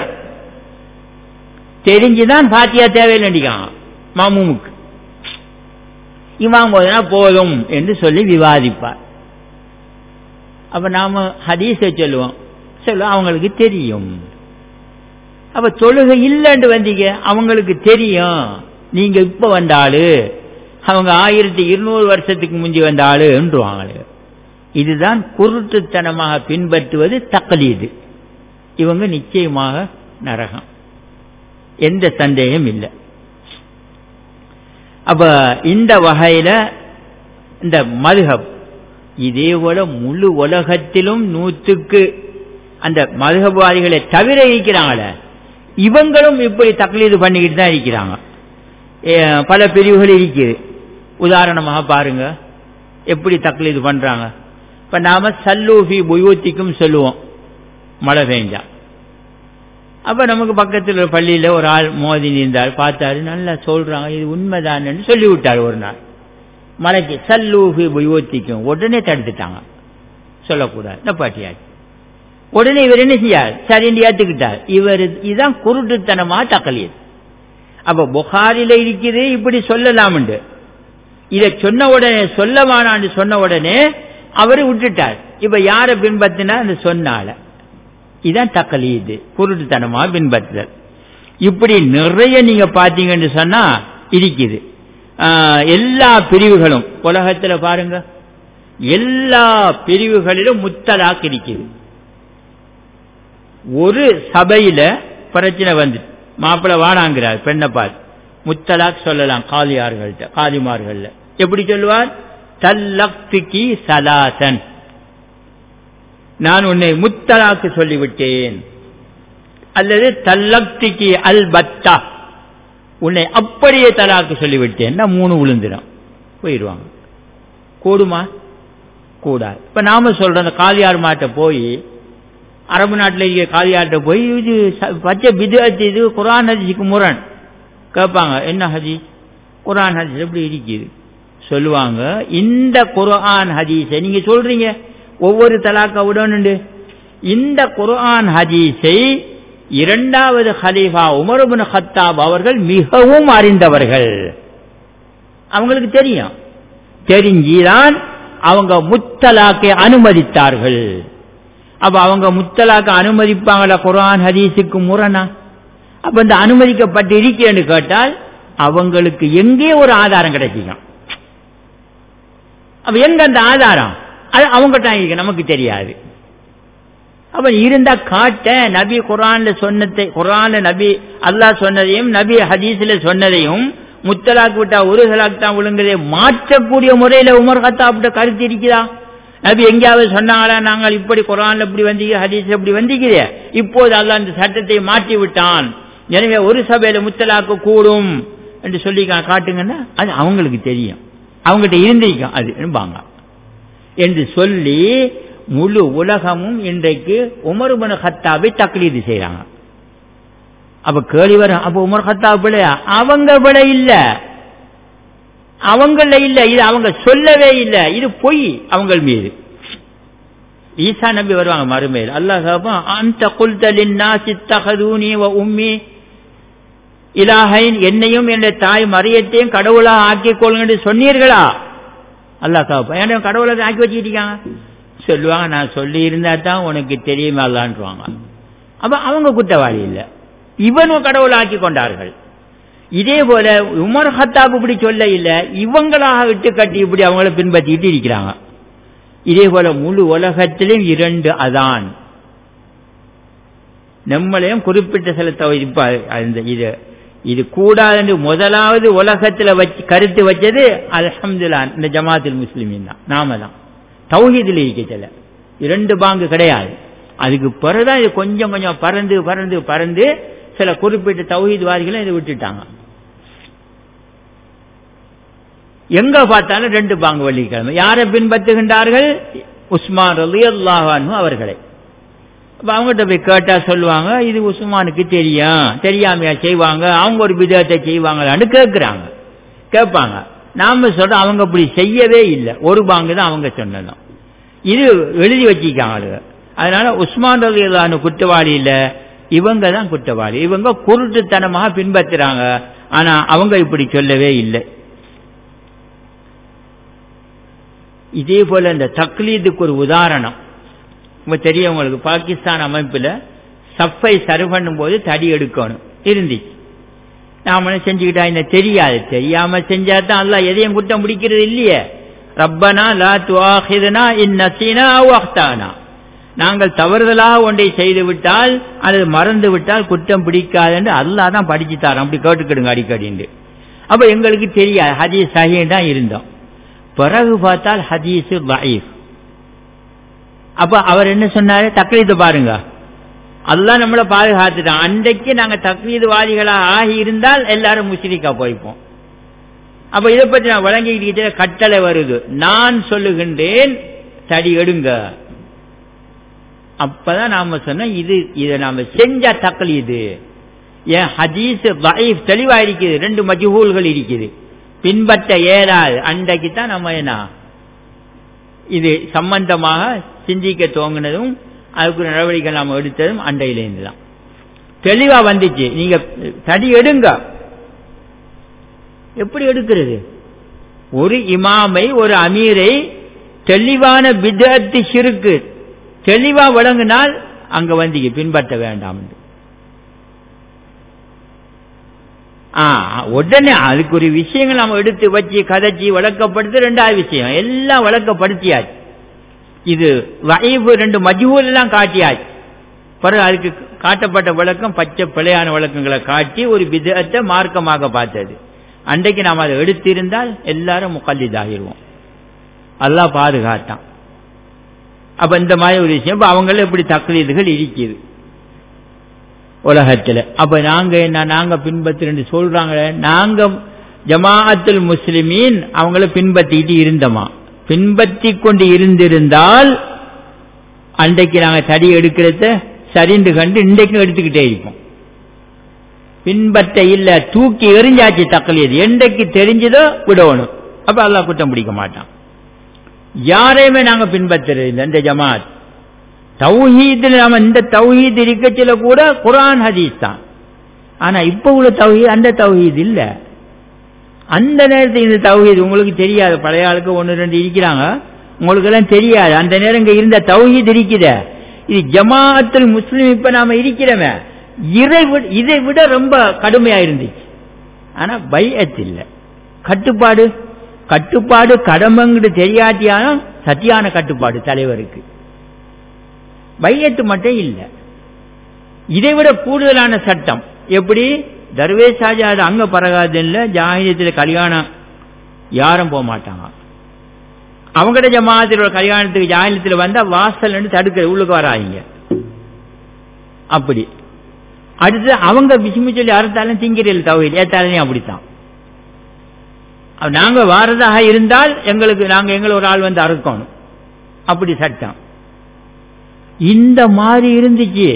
தெரிஞ்சுதான் பாத்தியா தேவையில்லைண்டிக்கான் மாமூமுக்கு இமாம் போதுனா போதும் என்று சொல்லி விவாதிப்பார் அப்ப நாம ஹதீஸை சொல்லுவோம் சொல்லுவோம் அவங்களுக்கு தெரியும் அப்ப தொழுகை இல்லைன்னு வந்தீங்க அவங்களுக்கு தெரியும் நீங்க இப்ப வந்தாளு அவங்க ஆயிரத்தி இருநூறு வருஷத்துக்கு முந்தி வந்த ஆளுன்றுவாங்களே இதுதான் குருட்டுத்தனமாக பின்பற்றுவது தக்கலீது இவங்க நிச்சயமாக நரகம் எந்த சந்தேகம் இல்லை அப்ப இந்த வகையில இந்த மதுகப் இதே போல முழு உலகத்திலும் நூற்றுக்கு அந்த மதுகபாதிகளை தவிர இருக்கிறாங்களே இவங்களும் இப்படி தக்லீது பண்ணிக்கிட்டு தான் இருக்கிறாங்க பல பிரிவுகள் இருக்குது உதாரணமாக பாருங்க எப்படி தக்லீது பண்றாங்க இப்ப நாம சல்லூஃபி புயூத்திக்கும் சொல்லுவோம் மழை பெஞ்சா அப்ப நமக்கு பக்கத்தில் ஒரு பள்ளியில ஒரு ஆள் மோதி நின்றார் பார்த்தாரு நல்லா சொல்றாங்க இது உண்மைதான் சொல்லி விட்டார் ஒரு நாள் மலைக்கு சல்லூஃபி புயூத்திக்கும் உடனே தடுத்துட்டாங்க சொல்லக்கூடாது நப்பாட்டியாச்சு உடனே இவர் என்ன செய்யார் சரின்னு ஏத்துக்கிட்டார் இவர் இதுதான் குருட்டுத்தனமா தக்கலியது அப்ப புகாரில இருக்குது இப்படி சொல்லலாம் இதை சொன்ன உடனே சொல்ல வேணான்னு சொன்ன உடனே அவரு விட்டுட்டார் இப்ப யார பின்பற்றினா அந்த சொன்னால இதான் தக்கலீது குருட்டுத்தனமா பின்பற்றுதல் இப்படி நிறைய நீங்க பாத்தீங்கன்னு சொன்னா இருக்குது எல்லா பிரிவுகளும் உலகத்துல பாருங்க எல்லா பிரிவுகளிலும் முத்தலாக் இருக்குது ஒரு சபையில பிரச்சனை வந்து மாப்பிள்ளை வாடாங்கிறார் பெண்ணை பார்த்து முத்தலாக் சொல்லலாம் காலியார்கள்ட்ட காலிமார்கள்ல எப்படி சொல்லுவார் தல்லக்திக்கு சலாசன் நான் உன்னை முத்தலாக்கு சொல்லிவிட்டேன் அல்லது தல்லக்திக்கு அல் பத்தா உன்னை அப்படியே தலாக்கு சொல்லிவிட்டேன்னா மூணு விழுந்துடும் போயிடுவாங்க கூடுமா கூடாது இப்ப நாம சொல்ற அந்த காலியார் மாட்ட போய் அரபு நாட்டில் இருக்க காலியார்ட்ட போய் இது பச்சை பிதுஅத்து இது குரான் ஹதீஸுக்கு முரண் கேட்பாங்க என்ன ஹதீஸ் குரான் ஹதீஸ் எப்படி இருக்குது சொல்லுவாங்க இந்த குரான் ஹதீஸை நீங்க சொல்றீங்க ஒவ்வொரு தலாக்க விடணுண்டு இந்த குரான் ஹதீஸை இரண்டாவது ஹலீஃபா உமருபின் ஹத்தாப் அவர்கள் மிகவும் அறிந்தவர்கள் அவங்களுக்கு தெரியும் தெரிஞ்சுதான் அவங்க முத்தலாக்கை அனுமதித்தார்கள் அப்ப அவங்க முத்தலாக்க அனுமதிப்பாங்களா குரான் ஹதீஸுக்கு முரணா அப்ப இந்த அனுமதிக்கப்பட்டு இருக்கேன்னு கேட்டால் அவங்களுக்கு எங்கே ஒரு ஆதாரம் கிடைச்சிக்கும் அப்ப எங்க அந்த ஆதாரம் அது அவங்ககிட்ட இருக்கு நமக்கு தெரியாது அப்ப இருந்தா காட்ட நபி குரான்ல சொன்னதை குரான்ல நபி அல்லாஹ் சொன்னதையும் நபி ஹதீஸ்ல சொன்னதையும் முத்தலாக் விட்டா ஒரு தலாக் தான் விழுங்குறதை மாற்றக்கூடிய முறையில உமர் கத்தாப்ட கருத்து இருக்குதா நபி எங்கேயாவது சொன்னாங்களா நாங்கள் இப்படி குரான்ல இப்படி வந்தீங்க ஹதீஸ் இப்படி வந்தீங்க இப்போது அல்லாஹ் இந்த சட்டத்தை மாற்றி விட்டான் எனவே ஒரு சபையில முத்தலாக்கு கூடும் என்று சொல்லி காட்டுங்கன்னா அது அவங்களுக்கு தெரியும் அவங்ககிட்ட இருந்திருக்கும் அது பாங்க என்று சொல்லி முழு உலகமும் இன்றைக்கு உமர்பன ஹத்தாவை தக்லீது செய்யறாங்க அப்ப கேள்வி வரும் அப்ப உமர் ஹத்தா பிள்ளையா அவங்க விட இல்ல அவங்கள இல்ல இது அவங்க சொல்லவே இல்லை இது பொய் அவங்க மீது ஈசா நம்பி வருவாங்க மறுமையில் அல்லாஹ் அந்த குல்தலின் நாசி தகதூனி உம்மி இலாஹைன் என்னையும் என் தாய் மரியத்தையும் கடவுளாக ஆக்கிக் கொள்ளுங்க சொன்னீர்களா அல்லாஹ் காப்பா ஏன்னா கடவுளை ஆக்கி வச்சுக்கிட்டீங்க சொல்லுவாங்க நான் சொல்லி இருந்தா தான் உனக்கு தெரியுமா அல்லான்றாங்க அப்ப அவங்க குற்றவாளி இல்லை இவனும் கடவுளை ஆக்கி கொண்டார்கள் இதே போல உமர் ஹத்தாப் இப்படி சொல்ல இல்ல இவங்களாக விட்டு கட்டி இப்படி அவங்கள பின்பற்றிட்டு இருக்கிறாங்க இதே போல முழு உலகத்திலும் இரண்டு அதான் நம்மளையும் குறிப்பிட்ட சில இப்ப அந்த இது இது கூடாது முதலாவது உலகத்துல வச்சு கருத்து வச்சது அலமதுல்லா இந்த ஜமாத்தில் முஸ்லிமின் தான் நாம தான் தௌஹீதில் இருக்கல இரண்டு பாங்கு கிடையாது அதுக்கு பிறகுதான் இது கொஞ்சம் கொஞ்சம் பறந்து பறந்து பறந்து சில குறிப்பிட்ட தௌஹீத்வாதிகளை இதை விட்டுட்டாங்க எங்க பார்த்தாலும் ரெண்டு பாங்கு வள்ளிக்கிழமை யாரை பின்பற்றுகின்றார்கள் உஸ்மான் ரலி அல்லாஹானு அவர்களை அப்ப அவங்ககிட்ட போய் கேட்டா சொல்லுவாங்க இது உஸ்மானுக்கு தெரியும் தெரியாமையா செய்வாங்க அவங்க ஒரு விதத்தை செய்வாங்களான்னு கேட்கிறாங்க கேட்பாங்க நாம சொல்றோம் அவங்க அப்படி செய்யவே இல்லை ஒரு பாங்கு தான் அவங்க சொன்னதும் இது எழுதி வச்சிருக்காங்க அதனால உஸ்மான் ரலி அல்லானு குற்றவாளி இல்ல இவங்க தான் குற்றவாளி இவங்க குருட்டுத்தனமாக பின்பற்றுறாங்க ஆனா அவங்க இப்படி சொல்லவே இல்லை இதே போல இந்த தக்லீதுக்கு ஒரு உதாரணம் இப்போ தெரியும் உங்களுக்கு பாகிஸ்தான் அமைப்பில் சஃபை சரி பண்ணும்போது தடி எடுக்கணும் இருந்துச்சு நாமளும் செஞ்சுக்கிட்டா இந்த தெரியாது தெரியாம செஞ்சா தான் அல்ல எதையும் குற்றம் பிடிக்கிறது இல்லையே ரப்பனா லா துவாஹிதனா இன் நசீனா அஹ்தானா நாங்கள் தவறுதலாக ஒன்றை செய்து விட்டால் அல்லது மறந்து விட்டால் குற்றம் பிடிக்காதுன்னு அல்லாஹ் தான் படிச்சு தரோம் அப்படி கேட்டுக்கிடுங்க அடிக்கடிண்டு அப்ப எங்களுக்கு தெரியாது ஹதீஸ் சஹீன் தான் இருந்தோம் பிறகு பார்த்தால் ஹதீஸ் வயீஃப் அப்ப அவர் என்ன சொன்னாரு தக்லீது பாருங்க அல்லாஹ் நம்மளை பாதுகாத்துட்டான் அன்றைக்கு நாங்க தக்லீதுவாதிகளாக ஆகி இருந்தால் எல்லாரும் முஸ்லிக்கா போய்ப்போம் அப்ப இதை பற்றி நான் வழங்கிக்கிட்டு கட்டளை வருது நான் சொல்லுகின்றேன் தடி எடுங்க அப்பதான் நாம சொன்ன இது இதை நாம செஞ்ச தக்லீது ஏன் ஹதீஸ் வயீஃப் தெளிவா இருக்குது ரெண்டு மஜ்ஹூல்கள் இருக்குது பின்பற்ற ஏறாது அன்றைக்கு தான் நம்ம என்ன இது சம்பந்தமாக சிந்திக்க துவங்கினதும் அதுக்கு நடவடிக்கை நாம் எடுத்ததும் அண்டையிலேருந்து தான் தெளிவா வந்துச்சு நீங்க தடி எடுங்க எப்படி எடுக்கிறது ஒரு இமாமை ஒரு அமீரை தெளிவான பிதத்து சிறுக்கு தெளிவா வழங்கினால் அங்க வந்து பின்பற்ற வேண்டாம் உடனே அதுக்கு ஒரு விஷயங்கள் நம்ம எடுத்து வச்சு கதைச்சி வழக்கப்படுத்து ரெண்டாவது விஷயம் எல்லாம் வழக்கப்படுத்தியாச்சு இது வயவு ரெண்டு மஜ்ஹூல் எல்லாம் காட்டியாச்சு பிறகு அதுக்கு காட்டப்பட்ட விளக்கம் பச்சை பிழையான விளக்கங்களை காட்டி ஒரு விதத்தை மார்க்கமாக பார்த்தது அன்றைக்கு நாம் அதை எடுத்திருந்தால் எல்லாரும் முக்கல்லிதாகிடுவோம் அல்லாஹ் பாதுகாத்தான் அப்ப இந்த மாதிரி ஒரு விஷயம் இப்ப அவங்கள இப்படி தக்லீதுகள் இருக்குது உலகத்துல அப்ப நாங்க என்ன நாங்க பின்பற்றி சொல்றாங்களே நாங்க ஜமாஅத்துல் முஸ்லிமீன் அவங்கள பின்பற்றிட்டு இருந்தோமா பின்பற்றி கொண்டு இருந்திருந்தால் அன்றைக்கு நாங்க தடி எடுக்கிறத சரிந்து கண்டு இன்றைக்கும் எடுத்துக்கிட்டே இருப்போம் பின்பற்ற இல்ல தூக்கி எரிஞ்சாச்சு தக்கலியது என்றைக்கு தெரிஞ்சதோ விடணும் அப்ப அல்லாஹ் குற்றம் பிடிக்க மாட்டான் யாரையுமே நாங்க பின்பற்றுறது இல்லை இந்த ஜமாத் தௌஹீதில் நாம இந்த தௌஹீத் இருக்கச்சில கூட குரான் ஹதீஸ் தான் ஆனா இப்ப உள்ள தௌஹீத் அந்த தௌஹீத் இல்ல அந்த நேரத்தில் இந்த தௌஹீத் உங்களுக்கு தெரியாது பழைய ஆளுக்கு ஒன்று ரெண்டு இருக்கிறாங்க உங்களுக்கு எல்லாம் தெரியாது அந்த நேரம் இங்க இருந்த தௌஹீத் இருக்குத இது ஜமாஅத்துல் முஸ்லிம் இப்ப நாம இருக்கிறோமே இதை இதை விட ரொம்ப கடுமையா இருந்துச்சு ஆனா பையத் இல்ல கட்டுப்பாடு கட்டுப்பாடு கடமைங்கிட்டு தெரியாட்டியாலும் சத்தியான கட்டுப்பாடு தலைவருக்கு பையத்து மட்டும் இல்ல இதை விட கூடுதலான சட்டம் எப்படி தர்வேஷ் ஆஜாது அங்க பரகாதில்ல ஜாகியத்தில் கல்யாணம் யாரும் போக மாட்டாங்க அவங்கட ஜமாத்தில் கல்யாணத்துக்கு ஜாகியத்தில் வந்தா வாசல் தடுக்கிற உள்ளுக்கு வராங்க அப்படி அடுத்து அவங்க பிசுமி சொல்லி அறுத்தாலும் திங்கிறீர்கள் தவிர ஏத்தாலும் அப்படித்தான் நாங்க வாரதாக இருந்தால் எங்களுக்கு நாங்க எங்களை ஒரு ஆள் வந்து அறுக்கணும் அப்படி சட்டம் இந்த மாதிரி இருந்துச்சு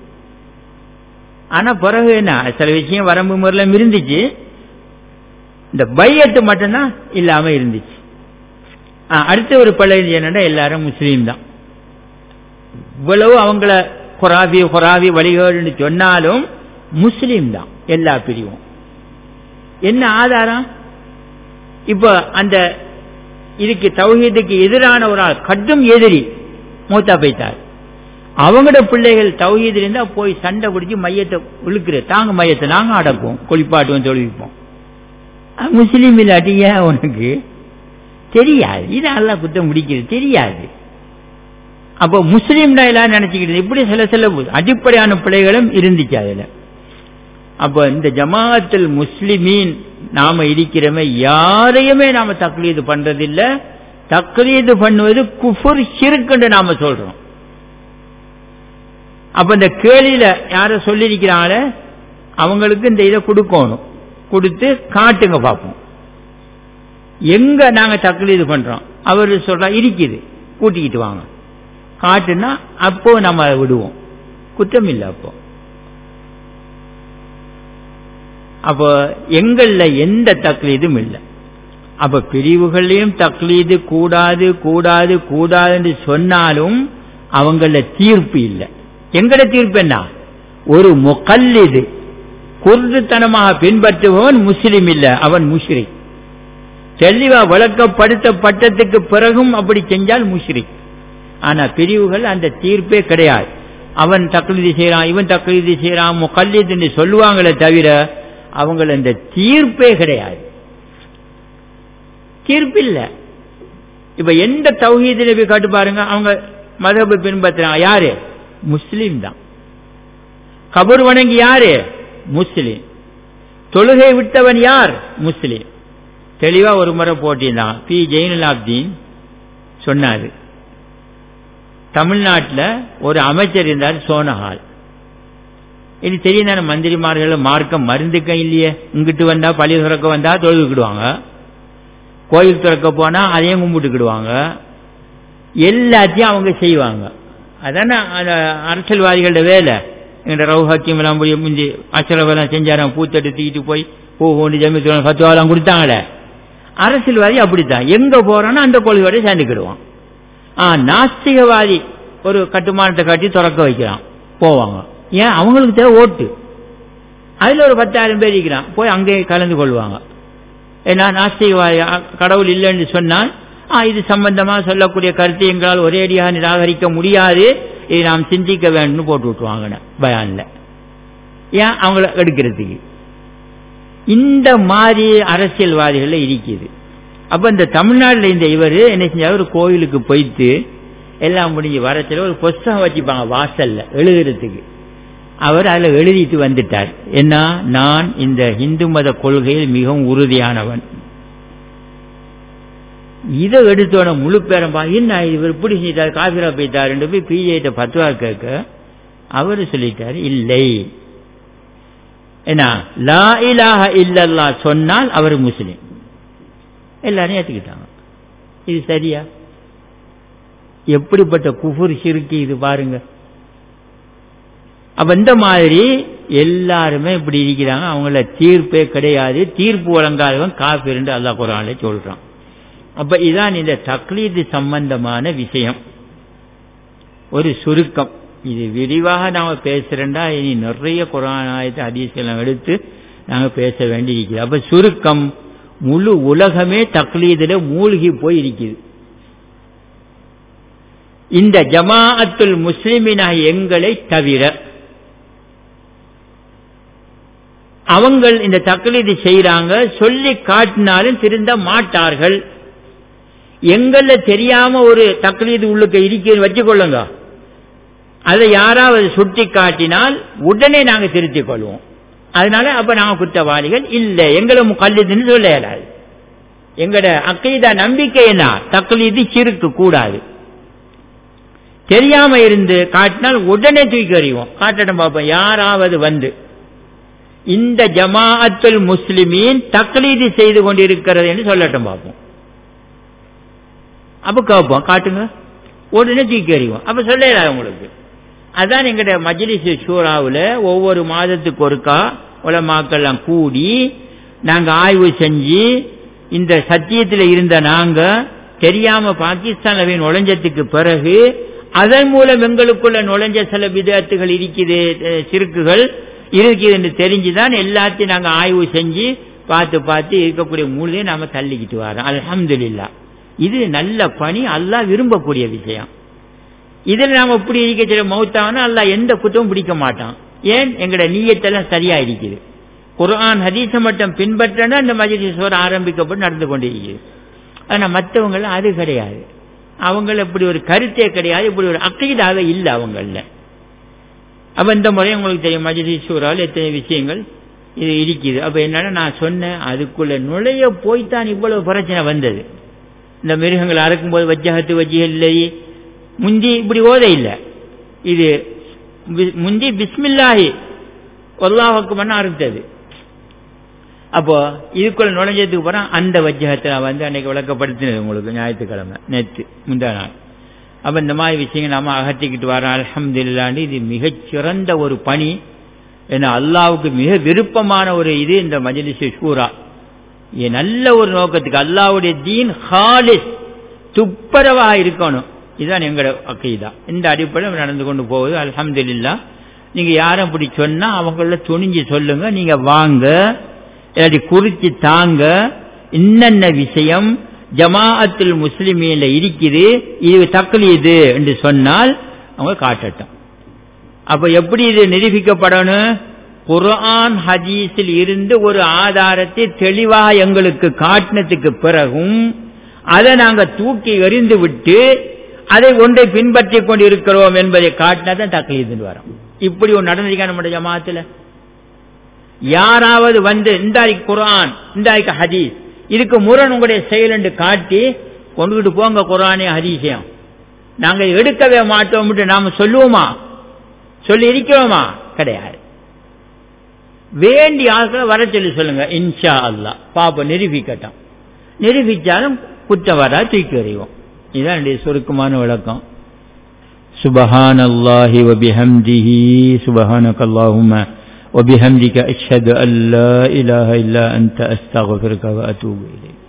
ஆனா பிறகு என்ன சில விஷயம் வரம்பு முறையிலும் இருந்துச்சு இந்த பையட்டு மட்டும்தான் இல்லாம இருந்துச்சு அடுத்த ஒரு பழைய என்னன்னா எல்லாரும் முஸ்லீம் தான் இவ்வளவு அவங்கள குராவி குராவி வழிகேடுன்னு சொன்னாலும் முஸ்லீம் தான் எல்லா பிரிவும் என்ன ஆதாரம் இப்ப அந்த இதுக்கு தௌஹீதுக்கு எதிரான ஒரு ஆள் கடும் எதிரி மூத்தா போய்த்தார் அவங்களோட பிள்ளைகள் தௌஹீது இருந்தா போய் சண்டை பிடிச்சி மையத்தை இழுக்கிற தாங்க மையத்தை நாங்க அடப்போம் குளிப்பாட்டுவோம் தொழுவிப்போம் முஸ்லீம் இல்லாட்டி ஏன் உனக்கு தெரியாது இது அல்லா குத்தம் முடிக்கிறது தெரியாது அப்போ முஸ்லீம்னா எல்லாம் நினைச்சுக்கிட்டு இப்படி சில சில அடிப்படையான பிள்ளைகளும் இருந்துச்சு அதுல அப்போ இந்த ஜமாத்தில் முஸ்லிமீன் நாம இருக்கிறோமே யாரையுமே நாம தக்லீது பண்றதில்ல தக்லீது பண்ணுவது குஃபுர் சிறுக்குன்னு நாம சொல்றோம் அப்ப இந்த கேள்வியில யார சொல்லியிருக்கிறாங்களே அவங்களுக்கு இந்த இதை கொடுக்கணும் கொடுத்து காட்டுங்க பார்ப்போம் எங்க நாங்க தக்லீது பண்றோம் அவர் சொல்றா இருக்குது கூட்டிக்கிட்டு வாங்க காட்டுனா அப்போ நம்ம அதை விடுவோம் குற்றம் இல்லை அப்போ அப்போ எங்கள்ல எந்த தக்லீதும் இல்லை அப்ப பிரிவுகள்லையும் தக்லீது கூடாது கூடாது கூடாதுன்னு சொன்னாலும் அவங்கள தீர்ப்பு இல்லை எங்கட தீர்ப்பு என்ன ஒரு முகல்லிது குருதுத்தனமாக பின்பற்றுபவன் முஸ்லிம் இல்ல அவன் முஷ்ரிக் தெளிவா விளக்கப்படுத்தப்பட்டதுக்கு பிறகும் அப்படி செஞ்சால் முஷ்ரிக் ஆனா பிரிவுகள் அந்த தீர்ப்பே கிடையாது அவன் தக்லீது செய்யறான் இவன் தக்லீது செய்யறான் முகல்லிதுன்னு சொல்லுவாங்களே தவிர அவங்கள அந்த தீர்ப்பே கிடையாது தீர்ப்பு இல்ல இப்ப எந்த தௌஹீதில போய் காட்டு பாருங்க அவங்க மதபு பின்பற்றுறாங்க யாரு முஸ்லீம் தான் கபர் வணங்கி யாரு முஸ்லீம் தொழுகை விட்டவன் யார் முஸ்லீம் தெளிவா ஒரு முறை போட்டிருந்தான் பி ஜெயினுலாப்தீன் சொன்னாரு தமிழ்நாட்டில் ஒரு அமைச்சர் இருந்தார் சோனஹால் இது தெரியும் தானே மந்திரிமார்கள் மார்க்கம் மருந்துக்க இல்லையே இங்கிட்டு வந்தா பள்ளி துறக்க வந்தா தொழுதுக்கிடுவாங்க கோயில் திறக்க போனா அதையும் கும்பிட்டுக்கிடுவாங்க எல்லாத்தையும் அவங்க செய்வாங்க அதானே அரசியல்வாதிகளோட வேலை எங்க ரவு ஹக்கியம் எல்லாம் போய் முந்தி அச்சரவெல்லாம் செஞ்சாராம் பூத்தெட்டு தூக்கிட்டு போய் பூ கொண்டு ஜமீத்து ஃபத்துவாலாம் கொடுத்தாங்களே அரசியல்வாதி அப்படித்தான் எங்க போறானோ அந்த கொள்கையோட சேர்ந்துக்கிடுவான் ஆ நாஸ்திகவாதி ஒரு கட்டுமானத்தை காட்டி திறக்க வைக்கிறான் போவாங்க ஏன் அவங்களுக்கு தேவை ஓட்டு அதுல ஒரு பத்தாயிரம் பேர் இருக்கிறான் போய் அங்கே கலந்து கொள்வாங்க ஏன்னா நாஸ்திகவாதி கடவுள் இல்லைன்னு சொன்னால் இது சம்பந்தமா சொல்லக்கூடிய கருத்தை எங்களால் ஒரேடியாக நிராகரிக்க முடியாது இதை நாம் சிந்திக்க வேண்டும் போட்டு விட்டுருவாங்க பயான்ல ஏன் அவங்கள எடுக்கிறதுக்கு இந்த மாதிரி அரசியல்வாதிகள் இருக்குது அப்ப இந்த தமிழ்நாட்டில் இந்த இவர் என்ன செஞ்சாரு ஒரு கோயிலுக்கு போயிட்டு எல்லாம் முடிஞ்சு வரச்சில ஒரு புஸ்தகம் வச்சுப்பாங்க வாசல்ல எழுதுறதுக்கு அவர் அதில் எழுதிட்டு வந்துட்டார் என்ன நான் இந்த இந்து மத கொள்கையில் மிகவும் உறுதியானவன் இதை எடுத்தோட முழு பேரம் என்ன இவர் இப்படி செஞ்சிட்டார் காபிரா போயிட்டார் போய் பிஜேட்ட பத்துவா கேட்க அவரு சொல்லிட்டாரு இல்லை என்ன லா இலாஹ இல்லல்லா சொன்னால் அவர் முஸ்லீம் எல்லாரும் ஏத்துக்கிட்டாங்க இது சரியா எப்படிப்பட்ட குஃபுர் சிறுக்கு இது பாருங்க அப்ப இந்த மாதிரி எல்லாருமே இப்படி இருக்கிறாங்க அவங்கள தீர்ப்பே கிடையாது தீர்ப்பு வழங்காதவன் காஃபிர் அல்லா குரான்ல சொல்றான் அப்ப இதான் இந்த தக்லீது சம்பந்தமான விஷயம் ஒரு சுருக்கம் இது விரிவாக நாம பேசுறேன்டா இனி நிறைய குரான் ஆயத்தை அதிசயம் எடுத்து நாங்க பேச வேண்டி இருக்குது அப்ப சுருக்கம் முழு உலகமே தக்லீதுல மூழ்கி போய் இருக்குது இந்த ஜமாஅத்துல் முஸ்லிமினாக எங்களை தவிர அவங்கள் இந்த தக்லீது செய்யறாங்க சொல்லி காட்டினாலும் திருந்த மாட்டார்கள் எங்கள தெரியாம ஒரு தக்லீது உள்ளுக்கு இருக்கிறது வச்சுக்கொள்ளுங்க அதை யாராவது சுட்டி காட்டினால் உடனே நாங்க திருத்திக் கொள்வோம் அதனால அப்ப நாங்க குற்றவாளிகள் இல்லை எங்களை கல்லிதுன்னு சொல்ல இயலாது எங்கட அக்கைதா நம்பிக்கை என்ன தக்லீது சிறுக்கு கூடாது தெரியாம இருந்து காட்டினால் உடனே தூக்கி அறிவோம் காட்டட்டும் பார்ப்போம் யாராவது வந்து இந்த ஜமாஅத்துல் முஸ்லிமீன் தக்லீது செய்து கொண்டிருக்கிறது என்று சொல்லட்டும் பார்ப்போம் அப்ப கேட்போம் காட்டுங்க உடனே தூக்கி அறிவோம் அப்ப சொல்லல உங்களுக்கு அதான் எங்கட மஜ்லிஸ் ஷூராவில் ஒவ்வொரு மாதத்துக்கு ஒருக்கா உலமாக்கெல்லாம் கூடி நாங்க ஆய்வு செஞ்சு இந்த சத்தியத்தில் இருந்த நாங்க தெரியாம பாகிஸ்தான்ல போய் நுழைஞ்சதுக்கு பிறகு அதன் மூலம் எங்களுக்குள்ள நுழைஞ்ச சில விதத்துகள் இருக்குது சிறுக்குகள் இருக்குது என்று தெரிஞ்சுதான் எல்லாத்தையும் நாங்க ஆய்வு செஞ்சு பார்த்து பார்த்து இருக்கக்கூடிய மூலையை நாம தள்ளிக்கிட்டு வரோம் அலமதுல்லா இது நல்ல பணி அல்லாஹ் விரும்பக்கூடிய விஷயம் இதில் நாம இப்படி இருக்க சில மௌத்தானா அல்லாஹ் எந்த குற்றமும் பிடிக்க மாட்டான் ஏன் எங்கட நீயத்தெல்லாம் சரியா இருக்குது குர்ஆன் ஹதீஸ மட்டும் பின்பற்றனா இந்த மஜிலிஸ்வர் ஆரம்பிக்கப்பட்டு நடந்து கொண்டிருக்கிறது ஆனா மற்றவங்கள அது கிடையாது அவங்கள இப்படி ஒரு கருத்தே கிடையாது இப்படி ஒரு அக்கீதாக இல்லை அவங்கள அப்ப இந்த முறை உங்களுக்கு தெரியும் மஜிலிஸ்வரால் எத்தனை விஷயங்கள் இது இருக்குது அப்ப என்னன்னா நான் சொன்னேன் அதுக்குள்ள நுழைய போய்த்தான் இவ்வளவு பிரச்சனை வந்தது இந்த மிருகங்கள் அறுக்கும்போது வஜ்ஜகத்து வஜ்ஜிகள் இல்லை முந்தி இப்படி ஓத இல்லை இது முந்தி பிஸ்மில்லாஹி ஒல்லாஹுக்கு பண்ண ஆரம்பித்தது அப்போ இதுக்குள்ள நுழைஞ்சதுக்கு போறோம் அந்த வஜ்ஜகத்தை நான் வந்து அன்னைக்கு விளக்கப்படுத்தினது உங்களுக்கு ஞாயிற்றுக்கிழமை நேற்று முந்தா நாள் அப்ப இந்த மாதிரி விஷயங்கள் நாம அகற்றிக்கிட்டு வரோம் அலமதுல்லாண்டு இது மிகச்சிறந்த ஒரு பணி ஏன்னா அல்லாவுக்கு மிக விருப்பமான ஒரு இது இந்த மஜலிஸ் ஷூரா இது நல்ல ஒரு நோக்கத்துக்கு அல்லாவுடைய தீன் ஹாலிஸ் துப்பரவா இருக்கணும் இதுதான் எங்களோட அக்கைதா இந்த அடிப்படையில் நடந்து கொண்டு போகுது அலமதுல்லா நீங்க யாரும் அப்படி சொன்னா அவங்கள துணிஞ்சு சொல்லுங்க நீங்க வாங்க இல்லாட்டி குறிச்சு தாங்க இன்னென்ன விஷயம் ஜமாஅத்துல் முஸ்லிமீன்ல இருக்குது இது தக்லீது என்று சொன்னால் அவங்க காட்டட்டும் அப்ப எப்படி இது நிரூபிக்கப்படணும் குர்ஆன் ஹதீஸில் இருந்து ஒரு ஆதாரத்தை தெளிவாக எங்களுக்கு காட்டினதுக்கு பிறகும் அதை நாங்க தூக்கி எறிந்து விட்டு அதை ஒன்றை பின்பற்றி கொண்டு இருக்கிறோம் என்பதை காட்டினா தான் தக்லீதுன்னு வரும் இப்படி ஒரு நடந்திருக்கா நம்முடைய ஜமாத்துல யாராவது வந்து இந்தாய்க்கு குர்ஆன் இந்தாய்க்கு ஹதீஸ் இதுக்கு முரண் உங்களுடைய செயல் என்று காட்டி கொண்டுகிட்டு போங்க குர்ஆனே ஹதீஸையும் நாங்க எடுக்கவே மாட்டோம் நாம சொல்லுவோமா சொல்லி இருக்கிறோமா கிடையாது வேண்டிய ஆட்களை வர சொல்லி சொல்லுங்க இன்ஷா அல்லா பாப்ப நிரூபிக்கட்டும் நிரூபிச்சாலும் குற்றம் வரா தூக்கி எறிவோம் இதுதான் என்னுடைய சுருக்கமான விளக்கம் سبحان الله وبحمده سبحانك اللهم وبحمدك أشهد أن لا إله إلا أنت أستغفرك وأتوب إليك